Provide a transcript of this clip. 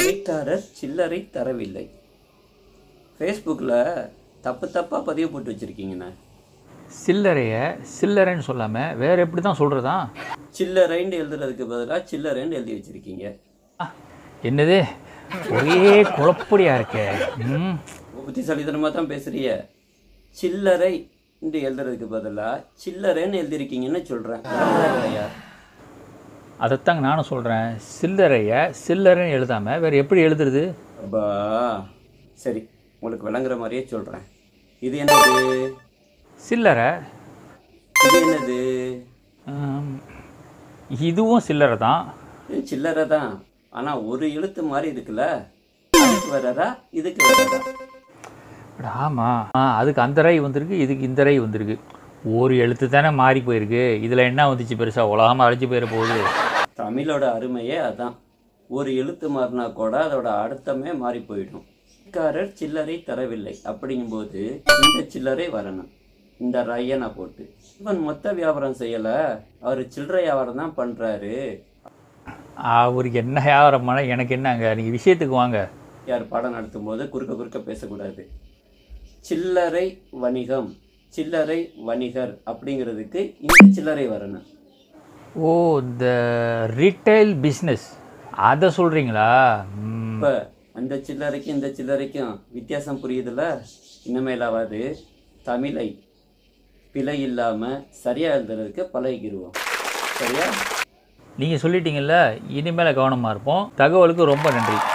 கடைக்காரர் சில்லறை தரவில்லை ஃபேஸ்புக்கில் தப்பு தப்பாக பதிவு போட்டு வச்சுருக்கீங்கண்ணே சில்லறையை சில்லறைன்னு சொல்லாமல் வேறு எப்படி தான் சொல்கிறதா சில்லறைன்னு எழுதுறதுக்கு பதிலாக சில்லறைன்னு எழுதி வச்சுருக்கீங்க என்னது ஒரே குழப்படியாக இருக்கே ம் புத்திசாலித்தனமாக தான் பேசுறிய சில்லறை என்று எழுதுறதுக்கு பதிலாக சில்லறைன்னு எழுதிருக்கீங்கன்னு சொல்கிறேன் இல்லையா அதைத்தாங்க நானும் சொல்கிறேன் சில்லறையை சில்லறைன்னு எழுதாமல் வேறு எப்படி எழுதுறது அப்பா சரி உங்களுக்கு விளங்குற மாதிரியே சொல்கிறேன் இது என்னது சில்லறை இது என்னது ஆம், இதுவும் சில்லறை தான் இது சில்லறை தான் ஆனால் ஒரு எழுத்து மாதிரி இருக்குல்ல அதுக்கு வரதா இதுக்கு வரதா அட ஆமாம் ஆ அதுக்கு அந்த ரை வந்திருக்கு இதுக்கு இந்த ரை வந்திருக்கு ஒரு எழுத்து தானே மாறி போயிருக்கு இதில் என்ன வந்துச்சு பெருசாக உலகமாக அழிஞ்சு போயிட போகுது தமிழோட அருமையே அதான் ஒரு எழுத்து மாறினா கூட அதோட அர்த்தமே மாறி போயிடும் காரர் சில்லறை தரவில்லை அப்படிங்கும்போது இந்த சில்லறை வரணும் இந்த ரையனை போட்டு இவன் மொத்த வியாபாரம் செய்யலை அவர் சில்லறை வியாபாரம் தான் பண்ணுறாரு அவருக்கு என்ன வியாபாரமான எனக்கு என்னங்க நீங்கள் விஷயத்துக்கு வாங்க யார் பாடம் நடத்தும் போது குறுக்க குறுக்க பேசக்கூடாது சில்லறை வணிகம் சில்லறை வணிகர் அப்படிங்கிறதுக்கு இந்த சில்லறை வரணும் ஓ இந்த ரீட்டைல் பிஸ்னஸ் அதை சொல்கிறீங்களா ம் இப்போ அந்த சில்லறைக்கும் இந்த சில்லறைக்கும் வித்தியாசம் புரியுதுல்ல இனிமேலாவது தமிழை பிழை இல்லாமல் சரியாக எழுதுறதுக்கு பழகிடுவோம் சரியா நீங்கள் சொல்லிட்டீங்கல்ல இனிமேல் கவனமாக இருப்போம் தகவலுக்கு ரொம்ப நன்றி